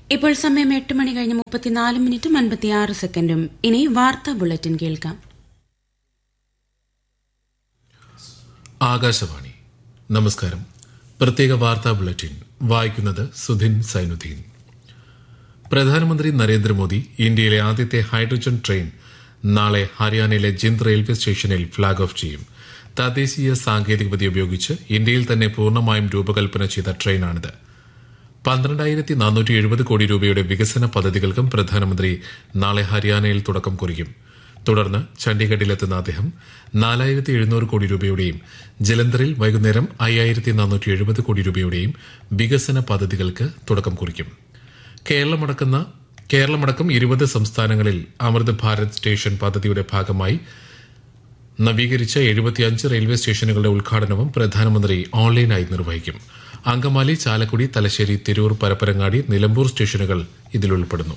ഇപ്പോൾ സമയം എട്ട് മണി കഴിഞ്ഞ് മുപ്പത്തിനാല് മിനിറ്റും അൻപത്തിയാറ് സെക്കൻഡും ഇനി വാർത്താ ബുള്ളറ്റിൻ കേൾക്കാം ആകാശവാണി നമസ്കാരം പ്രത്യേക വാർത്താ ബുള്ളറ്റിൻ വായിക്കുന്നത് സുധിൻ സൈനുദ്ദീൻ പ്രധാനമന്ത്രി നരേന്ദ്രമോദി ഇന്ത്യയിലെ ആദ്യത്തെ ഹൈഡ്രജൻ ട്രെയിൻ നാളെ ഹരിയാനയിലെ ജിന്ദ് റെയിൽവേ സ്റ്റേഷനിൽ ഫ്ളാഗ് ഓഫ് ചെയ്യും തദ്ദേശീയ സാങ്കേതികവിദ്യ ഉപയോഗിച്ച് ഇന്ത്യയിൽ തന്നെ പൂർണ്ണമായും രൂപകൽപ്പന ചെയ്ത ട്രെയിനാണിത് പന്ത്രണ്ടായിരത്തി നാനൂറ്റി എഴുപത് കോടി രൂപയുടെ വികസന പദ്ധതികൾക്കും പ്രധാനമന്ത്രി നാളെ ഹരിയാനയിൽ തുടക്കം കുറിക്കും തുടർന്ന് ചണ്ഡീഗഡിലെത്തുന്ന അദ്ദേഹം നാലായിരത്തി എഴുന്നൂറ് കോടി രൂപയുടെയും ജലന്ധറിൽ വൈകുന്നേരം അയ്യായിരത്തി നാനൂറ്റി എഴുപത് കോടി രൂപയുടെയും വികസന പദ്ധതികൾക്ക് തുടക്കം കുറിക്കും കേരളമടക്കുന്ന കേരളമടക്കം ഇരുപത് സംസ്ഥാനങ്ങളിൽ അമൃത് ഭാരത് സ്റ്റേഷൻ പദ്ധതിയുടെ ഭാഗമായി നവീകരിച്ച എഴുപത്തിയഞ്ച് റെയിൽവേ സ്റ്റേഷനുകളുടെ ഉദ്ഘാടനവും പ്രധാനമന്ത്രി ഓൺലൈനായി നിർവഹിക്കും അങ്കമാലി ചാലക്കുടി തലശ്ശേരി തിരൂർ പരപ്പരങ്ങാടി നിലമ്പൂർ സ്റ്റേഷനുകൾ ഇതിൽ ഉൾപ്പെടുന്നു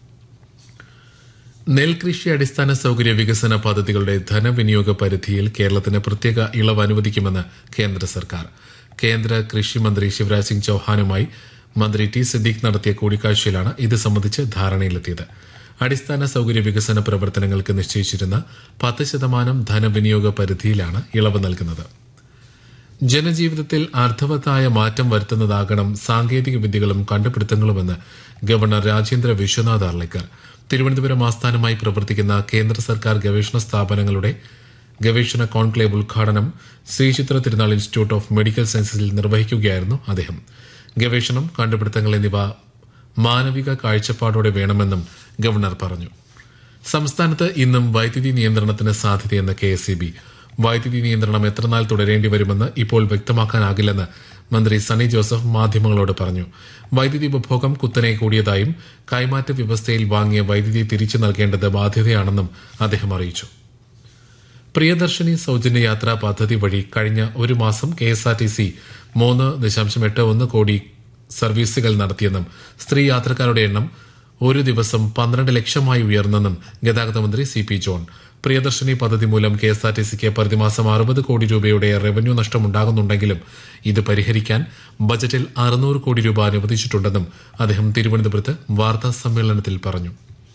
നെൽകൃഷി അടിസ്ഥാന സൌകര്യ വികസന പദ്ധതികളുടെ ധനവിനിയോഗ പരിധിയിൽ കേരളത്തിന് പ്രത്യേക ഇളവ് അനുവദിക്കുമെന്ന് കേന്ദ്ര സർക്കാർ കേന്ദ്ര കൃഷി മന്ത്രി ശിവരാജ് സിംഗ് ചൌഹാനുമായി മന്ത്രി ടി സിദ്ദീഖ് നടത്തിയ കൂടിക്കാഴ്ചയിലാണ് ഇത് സംബന്ധിച്ച് ധാരണയിലെത്തിയത് അടിസ്ഥാന സൌകര്യ വികസന പ്രവർത്തനങ്ങൾക്ക് നിശ്ചയിച്ചിരുന്ന പത്ത് ശതമാനം ധനവിനിയോഗ പരിധിയിലാണ് ഇളവ് നൽകുന്നത് ജനജീവിതത്തിൽ അർത്ഥവത്തായ മാറ്റം വരുത്തുന്നതാകണം സാങ്കേതിക വിദ്യകളും കണ്ടുപിടുത്തങ്ങളുമെന്ന് ഗവർണർ രാജേന്ദ്ര വിശ്വനാഥ് അർലേക്കർ തിരുവനന്തപുരം ആസ്ഥാനമായി പ്രവർത്തിക്കുന്ന കേന്ദ്ര സർക്കാർ ഗവേഷണ സ്ഥാപനങ്ങളുടെ ഗവേഷണ കോൺക്ലേവ് ഉദ്ഘാടനം ശ്രീചിത്ര തിരുനാൾ ഇൻസ്റ്റിറ്റ്യൂട്ട് ഓഫ് മെഡിക്കൽ സയൻസസിൽ നിർവഹിക്കുകയായിരുന്നു അദ്ദേഹം ഗവേഷണം കണ്ടുപിടുത്തങ്ങൾ എന്നിവ മാനവിക കാഴ്ചപ്പാടോടെ വേണമെന്നും ഗവർണർ പറഞ്ഞു സംസ്ഥാനത്ത് ഇന്നും വൈദ്യുതി നിയന്ത്രണത്തിന് സാധ്യതയെന്ന് കെ എസ് ബി വൈദ്യുതി നിയന്ത്രണം എത്രനാൾ തുടരേണ്ടി വരുമെന്ന് ഇപ്പോൾ വ്യക്തമാക്കാനാകില്ലെന്ന് മന്ത്രി സണ്ണി ജോസഫ് മാധ്യമങ്ങളോട് പറഞ്ഞു വൈദ്യുതി ഉപഭോഗം കുത്തനെ കൂടിയതായും കൈമാറ്റ വ്യവസ്ഥയിൽ വാങ്ങിയ വൈദ്യുതി തിരിച്ചു നൽകേണ്ടത് ബാധ്യതയാണെന്നും അദ്ദേഹം അറിയിച്ചു പ്രിയദർശിനി സൌജന്യ യാത്രാ പദ്ധതി വഴി കഴിഞ്ഞ ഒരു മാസം K S R T C മൂന്ന് ദശാംശം എട്ട് ഒന്ന് കോടി സർവീസുകൾ നടത്തിയെന്നും സ്ത്രീ യാത്രക്കാരുടെ എണ്ണം ഒരു ദിവസം പന്ത്രണ്ട് ലക്ഷമായി ഉയർന്നെന്നും ഗതാഗത മന്ത്രി സി പി ജോൺ പ്രിയദർശിനി പദ്ധതി മൂലം കെ എസ് ആർ ടി സിക്ക് പ്രതിമാസം അറുപത് കോടി രൂപയുടെ റവന്യൂ നഷ്ടമുണ്ടാകുന്നുണ്ടെങ്കിലും ഇത് പരിഹരിക്കാൻ ബജറ്റിൽ അറുന്നൂറ് കോടി രൂപ അനുവദിച്ചിട്ടുണ്ടെന്നും അദ്ദേഹം തിരുവനന്തപുരത്ത് വാർത്താ സമ്മേളനത്തിൽ പറഞ്ഞു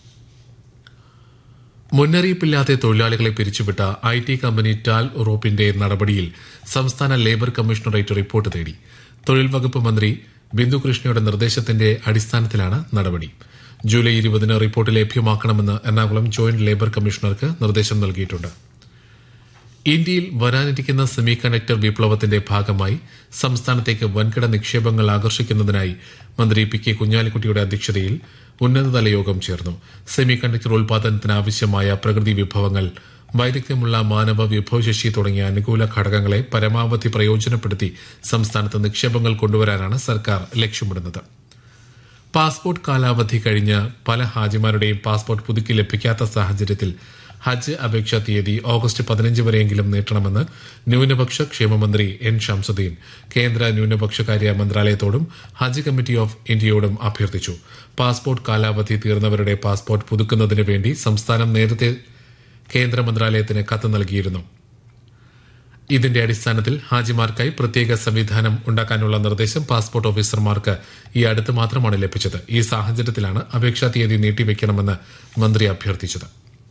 മുന്നറിയിപ്പില്ലാതെ തൊഴിലാളികളെ പിരിച്ചുവിട്ട ഐ ടി കമ്പനി ടാൽ ഉറോപ്പിന്റെ നടപടിയിൽ സംസ്ഥാന ലേബർ കമ്മീഷണറേറ്റ് റിപ്പോർട്ട് തേടി തൊഴിൽ വകുപ്പ് മന്ത്രി ബിന്ദു കൃഷ്ണയുടെ നിർദ്ദേശത്തിന്റെ അടിസ്ഥാനത്തിലാണ് നടപടി ജൂലൈ ഇരുപതിന് റിപ്പോർട്ട് ലഭ്യമാക്കണമെന്ന് എറണാകുളം ജോയിന്റ് ലേബർ കമ്മീഷണർക്ക് നിർദ്ദേശം നൽകിയിട്ടുണ്ട് ഇന്ത്യയിൽ വരാനിരിക്കുന്ന സെമി കണ്ടക്ടർ വിപ്ലവത്തിന്റെ ഭാഗമായി സംസ്ഥാനത്തേക്ക് വൻകിട നിക്ഷേപങ്ങൾ ആകർഷിക്കുന്നതിനായി മന്ത്രി പി കെ കുഞ്ഞാലിക്കുട്ടിയുടെ അധ്യക്ഷതയിൽ ഉന്നതതല യോഗം ചേർന്നു സെമി കണ്ടക്ടർ ഉൽപാദനത്തിന് ആവശ്യമായ പ്രകൃതി വിഭവങ്ങൾ വൈദഗ്ധ്യമുള്ള മാനവ വിഭവശേഷി തുടങ്ങിയ അനുകൂല ഘടകങ്ങളെ പരമാവധി പ്രയോജനപ്പെടുത്തി സംസ്ഥാനത്ത് നിക്ഷേപങ്ങൾ കൊണ്ടുവരാനാണ് സർക്കാർ ലക്ഷ്യമിടുന്നത് പാസ്പോർട്ട് കാലാവധി കഴിഞ്ഞ് പല ഹാജിമാരുടെയും പാസ്പോർട്ട് പുതുക്കി ലഭിക്കാത്ത സാഹചര്യത്തിൽ ഹജ്ജ് അപേക്ഷാ തീയതി ഓഗസ്റ്റ് പതിനഞ്ച് വരെയെങ്കിലും നീട്ടണമെന്ന് ന്യൂനപക്ഷ ക്ഷേമമന്ത്രി എൻ ഷംസുദ്ദീൻ കേന്ദ്ര ന്യൂനപക്ഷകാര്യ മന്ത്രാലയത്തോടും ഹജ്ജ് കമ്മിറ്റി ഓഫ് ഇന്ത്യയോടും അഭ്യർത്ഥിച്ചു പാസ്പോർട്ട് കാലാവധി തീർന്നവരുടെ പാസ്പോർട്ട് പുതുക്കുന്നതിന് വേണ്ടി സംസ്ഥാനം നേരത്തെ കേന്ദ്ര മന്ത്രാലയത്തിന് കത്ത് നൽകിയിരുന്നു ഇതിന്റെ അടിസ്ഥാനത്തിൽ ഹാജിമാർക്കായി പ്രത്യേക സംവിധാനം ഉണ്ടാക്കാനുള്ള നിർദ്ദേശം പാസ്പോർട്ട് ഓഫീസർമാർക്ക് ഈ അടുത്ത് മാത്രമാണ് ലഭിച്ചത് ഈ സാഹചര്യത്തിലാണ് അപേക്ഷാ തീയതി നീട്ടിവെക്കണമെന്ന് മന്ത്രി അഭ്യർത്ഥിച്ചത്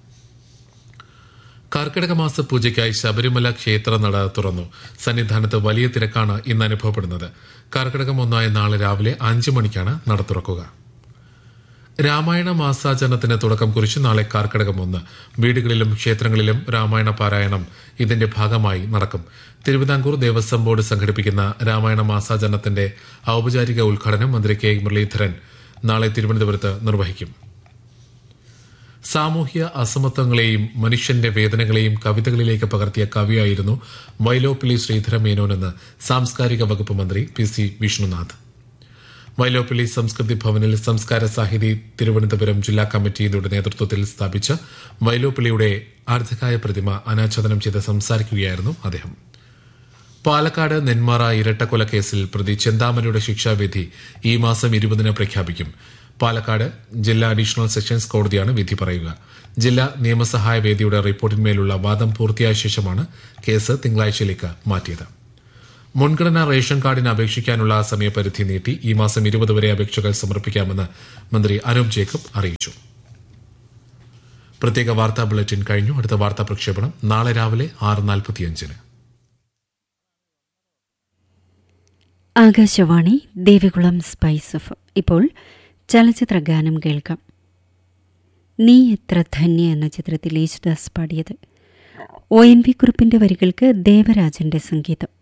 കർക്കിടക മാസ പൂജയ്ക്കായി ശബരിമല ക്ഷേത്ര നട തുറന്നു സന്നിധാനത്ത് വലിയ തിരക്കാണ് ഇന്ന് അനുഭവപ്പെടുന്നത് കർക്കിടകം ഒന്നായ നാളെ രാവിലെ അഞ്ചു മണിക്കാണ് നട തുറക്കുക രാമായണ മാസാചരണത്തിന് തുടക്കം കുറിച്ച് നാളെ കാർക്കിടകം ഒന്ന് വീടുകളിലും ക്ഷേത്രങ്ങളിലും രാമായണ പാരായണം ഇതിന്റെ ഭാഗമായി നടക്കും തിരുവിതാംകൂർ ദേവസ്വം ബോർഡ് സംഘടിപ്പിക്കുന്ന രാമായണ മാസാചരണത്തിന്റെ ഔപചാരിക ഉദ്ഘാടനം മന്ത്രി കെ മുരളീധരൻ നാളെ തിരുവനന്തപുരത്ത് നിർവഹിക്കും സാമൂഹ്യ അസമത്വങ്ങളെയും മനുഷ്യന്റെ വേദനകളെയും കവിതകളിലേക്ക് പകർത്തിയ കവിയായിരുന്നു വൈലോപ്പിള്ളി ശ്രീധര മേനോനെന്ന് സാംസ്കാരിക വകുപ്പ് മന്ത്രി പി സി വിഷ്ണുനാഥ് വൈലോപ്പിള്ളി സംസ്കൃതി ഭവനിൽ സംസ്കാര സാഹിതി തിരുവനന്തപുരം ജില്ലാ കമ്മിറ്റിയുടെ നേതൃത്വത്തിൽ സ്ഥാപിച്ച വൈലോപ്പിള്ളിയുടെ അർദ്ധകായ പ്രതിമ അനാച്ഛാദനം ചെയ്ത് സംസാരിക്കുകയായിരുന്നു അദ്ദേഹം പാലക്കാട് നെന്മാറ ഇരട്ടക്കൊലക്കേസിൽ പ്രതി ചെന്താമരയുടെ ശിക്ഷാവിധി ഈ മാസം ഇരുപതിന് പ്രഖ്യാപിക്കും പാലക്കാട് ജില്ലാ അഡീഷണൽ സെഷൻസ് കോടതിയാണ് വിധി പറയുക ജില്ലാ നിയമസഹായ വേദിയുടെ റിപ്പോർട്ടിന്മേലുള്ള വാദം പൂർത്തിയായ ശേഷമാണ് കേസ് തിങ്കളാഴ്ചയിലേക്ക് മാറ്റിയത് മുൻഗണനാ റേഷൻ കാർഡിന് അപേക്ഷിക്കാനുള്ള സമയപരിധി നീട്ടി ഈ മാസം ഇരുപത് വരെ അപേക്ഷകൾ സമർപ്പിക്കാമെന്ന് മന്ത്രി അനൂപ് ജേക്കബ് അറിയിച്ചു പ്രത്യേക വാർത്താ ബുള്ളറ്റിൻ കഴിഞ്ഞു അടുത്ത വാർത്താ പ്രക്ഷേപണം നാളെ രാവിലെ ആറ് നാൽപ്പത്തിയഞ്ചിന് ആകാശവാണി ദേവികുളം സ്പൈസ് ഓഫ് ഇപ്പോൾ ചലച്ചിത്ര ഗാനം കേൾക്കാം നീ എത്ര ധന്യ എന്ന ചിത്രത്തിൽ യേശുദാസ് പാടിയത് ഒ എൻ വി കുറിപ്പിന്റെ വരികൾക്ക് ദേവരാജന്റെ സംഗീതം